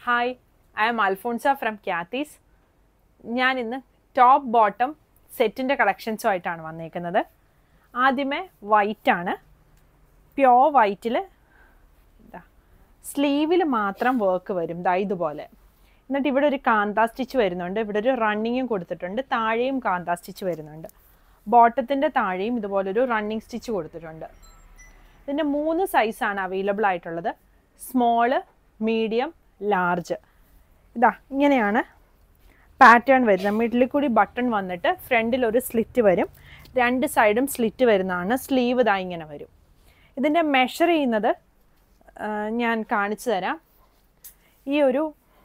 hi I am Alphonsa from Cathy's ഞാൻ ഇന്ന് top bottom സെറ്റിൻ്റെ കളക്ഷൻസുമായിട്ടാണ് വന്നേക്കുന്നത് ആദ്യമേ വൈറ്റ് ആണ് പ്യോർ വൈറ്റിൽ സ്ലീവിൽ മാത്രം വർക്ക് വരും ദാ ഇതുപോലെ എന്നിട്ട് ഇവിടെ ഒരു കാന്താ സ്റ്റിച്ച് വരുന്നുണ്ട് ഇവിടെ ഒരു റണ്ണിങ്ങും കൊടുത്തിട്ടുണ്ട് താഴെയും കാന്താ സ്റ്റിച്ച് വരുന്നുണ്ട് ബോട്ടത്തിൻ്റെ താഴെയും ഇതുപോലൊരു റണ്ണിങ് സ്റ്റിച്ച് കൊടുത്തിട്ടുണ്ട് ഇതിൻ്റെ മൂന്ന് സൈസാണ് അവൈലബിൾ ആയിട്ടുള്ളത് സ്മോള് മീഡിയം ലാർജ് ഇതാ ഇങ്ങനെയാണ് പാറ്റേൺ വരുന്നത് മിഡിലിൽ കൂടി ബട്ടൺ വന്നിട്ട് ഫ്രണ്ടിൽ ഒരു സ്ലിറ്റ് വരും രണ്ട് സൈഡും സ്ലിറ്റ് വരുന്നതാണ് സ്ലീവ് ഇതാ ഇങ്ങനെ വരും ഇതിൻ്റെ മെഷർ ചെയ്യുന്നത് ആ, ഞാൻ കാണിച്ചു തരാം ഈ ഒരു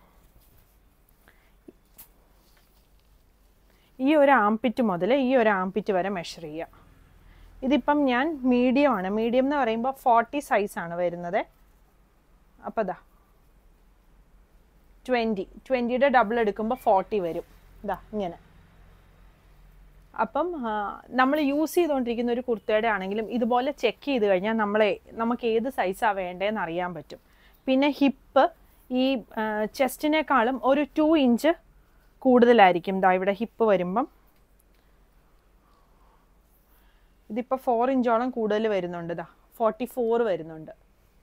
ഈ ഒരു ആംപിറ്റ് മുതൽ ഈ ഒരു ആംപിറ്റ് വരെ മെഷർ ചെയ്യുക ഇതിപ്പം ഞാൻ മീഡിയം ആണ് മീഡിയം എന്ന് പറയുമ്പോൾ ഫോർട്ടി സൈസാണ് വരുന്നത് അപ്പോൾ ഇതാ ട്വൻറ്റി ട്വൻറ്റിയുടെ ഡബിൾ എടുക്കുമ്പോൾ ഫോർട്ടി വരും ഇതാ ഇങ്ങനെ അപ്പം നമ്മൾ യൂസ് ചെയ്തുകൊണ്ടിരിക്കുന്ന ഒരു കുർത്തയുടെ ആണെങ്കിലും ഇതുപോലെ ചെക്ക് ചെയ്ത് കഴിഞ്ഞാൽ നമ്മളെ നമുക്ക് ഏത് സൈസാണ് വേണ്ടതെന്ന് അറിയാൻ പറ്റും പിന്നെ ഹിപ്പ് ഈ ചെസ്റ്റിനേക്കാളും ഒരു ടു ഇഞ്ച് കൂടുതലായിരിക്കും ദാ ഇവിടെ ഹിപ്പ് വരുമ്പം ഇതിപ്പോൾ ഫോർ ഇഞ്ചോളം കൂടുതൽ വരുന്നുണ്ട് ദാ ഫോർട്ടി ഫോർ വരുന്നുണ്ട്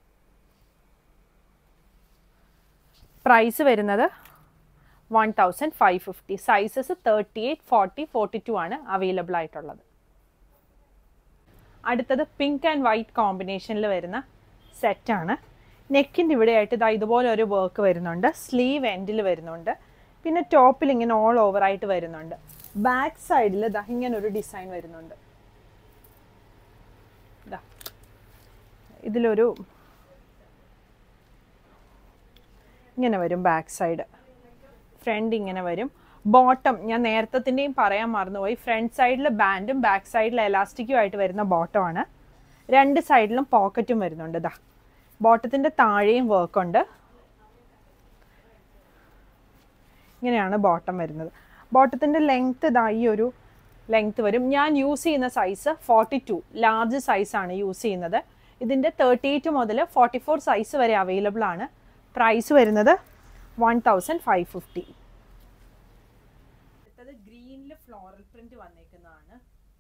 പ്രൈസ് വരുന്നത് one thousand five fifty sizes thirty eight forty forty two ആണ് അവൈലബിൾ ആയിട്ടുള്ളത് അടുത്തത് പിങ്ക് ആൻഡ് വൈറ്റ് കോമ്പിനേഷനിൽ വരുന്ന സെറ്റാണ് നെക്കിൻ്റെ ഇവിടെയായിട്ട് ഇതാ ഇതുപോലെ ഒരു വർക്ക് വരുന്നുണ്ട് സ്ലീവ് എൻഡിൽ വരുന്നുണ്ട് പിന്നെ ടോപ്പിൽ ഇങ്ങനെ ഓൾ ഓവർ ആയിട്ട് വരുന്നുണ്ട് ബാക്ക് സൈഡിൽ ഇതാ ഇങ്ങനെ ഒരു ഡിസൈൻ വരുന്നുണ്ട് ഇതാ ഇതിലൊരു ഇങ്ങനെ വരും ബാക്ക് സൈഡ് ഫ്രണ്ട് ഇങ്ങനെ വരും ബോട്ടം ഞാൻ നേരത്തെത്തിൻ്റെയും പറയാൻ മറന്നുപോയി ഫ്രണ്ട് സൈഡിൽ ബാൻഡും ബാക്ക് സൈഡിൽ എലാസ്റ്റിക്കും ആയിട്ട് വരുന്ന ബോട്ടമാണ് രണ്ട് സൈഡിലും പോക്കറ്റും വരുന്നുണ്ട് ഇതാ ബോട്ടത്തിൻ്റെ താഴെയും വർക്കുണ്ട് ഇങ്ങനെയാണ് ബോട്ടം വരുന്നത് ബോട്ടത്തിൻ്റെ ലെങ്ത്ത് ഇതാ ഈ ഒരു ലെങ്ത്ത് വരും ഞാൻ യൂസ് ചെയ്യുന്ന സൈസ് ഫോർട്ടി ടു ലാർജ് സൈസാണ് യൂസ് ചെയ്യുന്നത് ഇതിൻ്റെ തേർട്ടി എയ്റ്റ് മുതൽ ഫോർട്ടി ഫോർ സൈസ് വരെ അവൈലബിൾ ആണ് പ്രൈസ് വരുന്നത് വൺ തൗസൻഡ് ഫൈവ് ഫിഫ്റ്റി അടുത്തത് ഗ്രീനിൽ ഫ്ലോറൽ പ്രിന്റ് വന്നേക്കുന്നതാണ്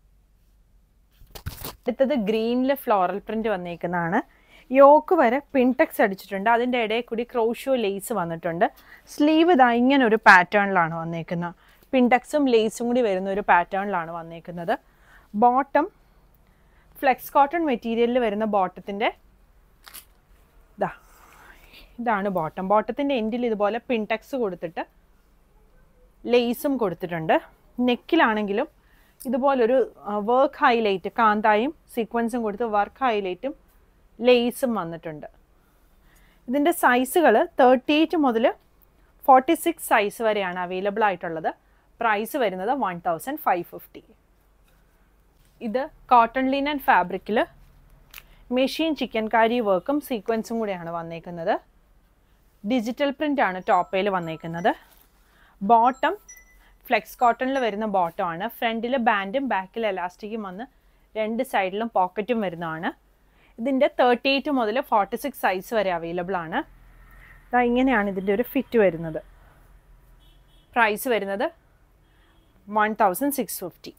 അടുത്തത് ഗ്രീനിൽ ഫ്ലോറൽ പ്രിന്റ് വന്നേക്കുന്നതാണ് യോക്ക് വരെ പിൻടെക്സ് അടിച്ചിട്ടുണ്ട് അതിൻ്റെ ഇടയിൽ കൂടി ക്രോഷോ ലേസ് വന്നിട്ടുണ്ട് സ്ലീവ് ഇതാ ഇങ്ങനെ ഒരു പാറ്റേണിലാണ് വന്നേക്കുന്നത് പിൻടെക്സും ലേസും കൂടി വരുന്ന ഒരു പാറ്റേണിലാണ് വന്നേക്കുന്നത് ബോട്ടം ഫ്ലെക്സ് കോട്ടൺ മെറ്റീരിയലിൽ വരുന്ന ബോട്ടത്തിൻ്റെ ഇതാ ഇതാണ് ബോട്ടം ബോട്ടത്തിൻ്റെ എൻഡിൽ ഇതുപോലെ പിൻടെക്സ് കൊടുത്തിട്ട് ലേസും കൊടുത്തിട്ടുണ്ട് നെക്കിലാണെങ്കിലും ഇതുപോലൊരു വർക്ക് ഹൈലൈറ്റ് കാന്തായും സീക്വൻസും കൊടുത്ത് വർക്ക് ഹൈലൈറ്റും ലേസും വന്നിട്ടുണ്ട് ഇതിൻ്റെ സൈസുകൾ തേർട്ടി എയ്റ്റ് മുതൽ ഫോർട്ടി സിക്സ് സൈസ് വരെയാണ് അവൈലബിൾ ആയിട്ടുള്ളത് പ്രൈസ് വരുന്നത് വൺ തൗസൻഡ് ഫൈവ് ഫിഫ്റ്റി ഇത് കോട്ടൺ ലിനൻ ഫാബ്രിക്കിൽ മെഷീൻ ചിക്കൻ കാരി വർക്കും സീക്വൻസും കൂടെയാണ് വന്നേക്കുന്നത് ഡിജിറ്റൽ പ്രിൻ്റ് ആണ് ടോപ്പയിൽ വന്നേക്കുന്നത് ബോട്ടം ഫ്ലെക്സ് കോട്ടണിൽ വരുന്ന ബോട്ടമാണ് ഫ്രണ്ടിൽ ബാൻഡും ബാക്കിൽ എലാസ്റ്റിക്കും വന്ന് രണ്ട് സൈഡിലും പോക്കറ്റും വരുന്നതാണ് ഇതിൻ്റെ തേർട്ടി എയ്റ്റ് മുതൽ ഫോർട്ടി സിക്സ് സൈസ് വരെ അവൈലബിൾ ആണ് ദാ ഇങ്ങനെയാണ് ഇതിൻ്റെ ഒരു ഫിറ്റ് വരുന്നത് പ്രൈസ് വരുന്നത് വൺ തൗസൻഡ് സിക്സ് ഫിഫ്റ്റി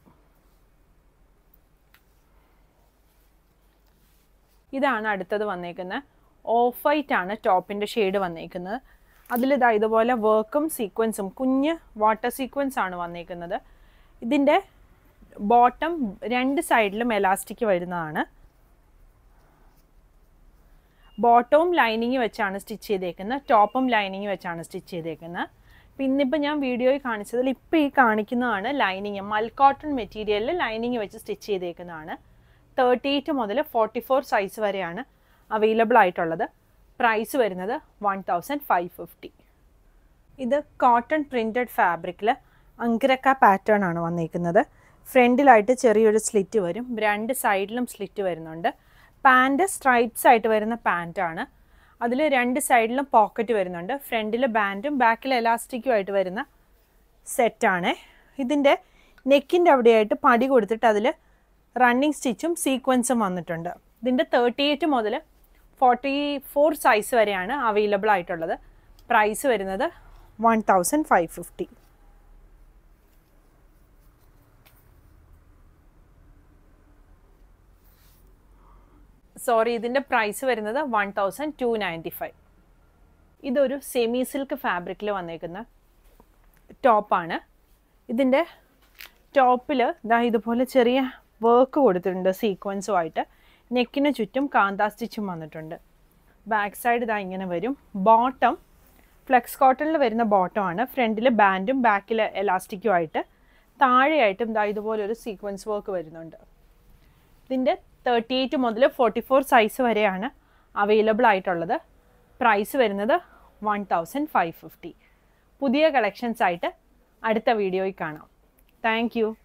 ഇതാണ് അടുത്തത് വന്നേക്കുന്നത് ഓഫ് വൈറ്റ് ആണ് ടോപ്പിൻ്റെ ഷെയ്ഡ് വന്നേക്കുന്നത് അതിലിതാ ഇതുപോലെ വർക്കും സീക്വൻസും കുഞ്ഞ് വാട്ടർ സീക്വൻസ് ആണ് വന്നേക്കുന്നത് ഇതിൻ്റെ ബോട്ടം രണ്ട് സൈഡിലും എലാസ്റ്റിക് വരുന്നതാണ് ബോട്ടവും ലൈനിങ് വെച്ചാണ് സ്റ്റിച്ച് ചെയ്തേക്കുന്നത് ടോപ്പും ലൈനിങ് വെച്ചാണ് സ്റ്റിച്ച് ചെയ്തേക്കുന്നത് പിന്നിപ്പോൾ ഞാൻ വീഡിയോയിൽ കാണിച്ചതിൽ ഇപ്പോൾ ഈ കാണിക്കുന്നതാണ് ലൈനിങ് മൽക്കോട്ടൺ മെറ്റീരിയലിൽ ലൈനിങ് വെച്ച് സ്റ്റിച്ച് ചെയ്തേക്കുന്നതാണ് തേർട്ടി എയ്റ്റ് മുതൽ ഫോർട്ടി ഫോർ സൈസ് വരെയാണ് അവൈലബിൾ ആയിട്ടുള്ളത് പ്രൈസ് വരുന്നത് വൺ തൗസൻഡ് ഫൈവ് ഫിഫ്റ്റി ഇത് കോട്ടൺ പ്രിൻറ്റഡ് ഫാബ്രിക്കിൽ അങ്കിരക്ക പാറ്റേൺ ആണ് വന്നിരിക്കുന്നത് ഫ്രണ്ടിലായിട്ട് ചെറിയൊരു സ്ലിറ്റ് വരും രണ്ട് സൈഡിലും സ്ലിറ്റ് വരുന്നുണ്ട് പാൻറ് സ്ട്രൈപ്സ് ആയിട്ട് വരുന്ന പാൻറ്റാണ് അതിൽ രണ്ട് സൈഡിലും പോക്കറ്റ് വരുന്നുണ്ട് ഫ്രണ്ടിൽ ബാൻഡും ബാക്കിൽ എലാസ്റ്റിക്കും ആയിട്ട് വരുന്ന സെറ്റാണ് ഇതിൻ്റെ നെക്കിൻ്റെ അവിടെയായിട്ട് പടി കൊടുത്തിട്ട് അതിൽ റണ്ണിങ് സ്റ്റിച്ചും സീക്വൻസും വന്നിട്ടുണ്ട് ഇതിൻ്റെ തേർട്ടി എയ്റ്റ് മുതൽ ഫോർട്ടി ഫോർ സൈസ് വരെയാണ് അവൈലബിൾ ആയിട്ടുള്ളത് പ്രൈസ് വരുന്നത് one thousand five fifty sorry ഇതിൻ്റെ പ്രൈസ് വരുന്നത് one thousand two ninety five ഇതൊരു സെമി സിൽക്ക് ഫാബ്രിക്കിൽ വന്നേക്കുന്ന ടോപ്പാണ് ഇതിൻ്റെ ടോപ്പിൽ ഇതാ ഇതുപോലെ ചെറിയ വർക്ക് കൊടുത്തിട്ടുണ്ട് സീക്വൻസുമായിട്ട് നെക്കിന് ചുറ്റും കാന്താ സ്റ്റിച്ചും വന്നിട്ടുണ്ട് ബാക്ക് സൈഡ് ഇതാ ഇങ്ങനെ വരും ബോട്ടം ഫ്ലെക്സ് കോട്ടണിൽ വരുന്ന ബോട്ടമാണ് ഫ്രണ്ടിൽ ബാൻഡും ബാക്കിൽ എലാസ്റ്റിക്കും ആയിട്ട് താഴെയായിട്ടും ഇതാ ഇതുപോലെ ഒരു സീക്വൻസ് വർക്ക് വരുന്നുണ്ട് ഇതിൻ്റെ തേർട്ടി എയ്റ്റ് മുതൽ ഫോർട്ടി ഫോർ സൈസ് വരെയാണ് അവൈലബിൾ ആയിട്ടുള്ളത് പ്രൈസ് വരുന്നത് വൺ തൗസൻഡ് ഫൈവ് ഫിഫ്റ്റി പുതിയ കളക്ഷൻസ് ആയിട്ട് അടുത്ത വീഡിയോയിൽ കാണാം താങ്ക് യു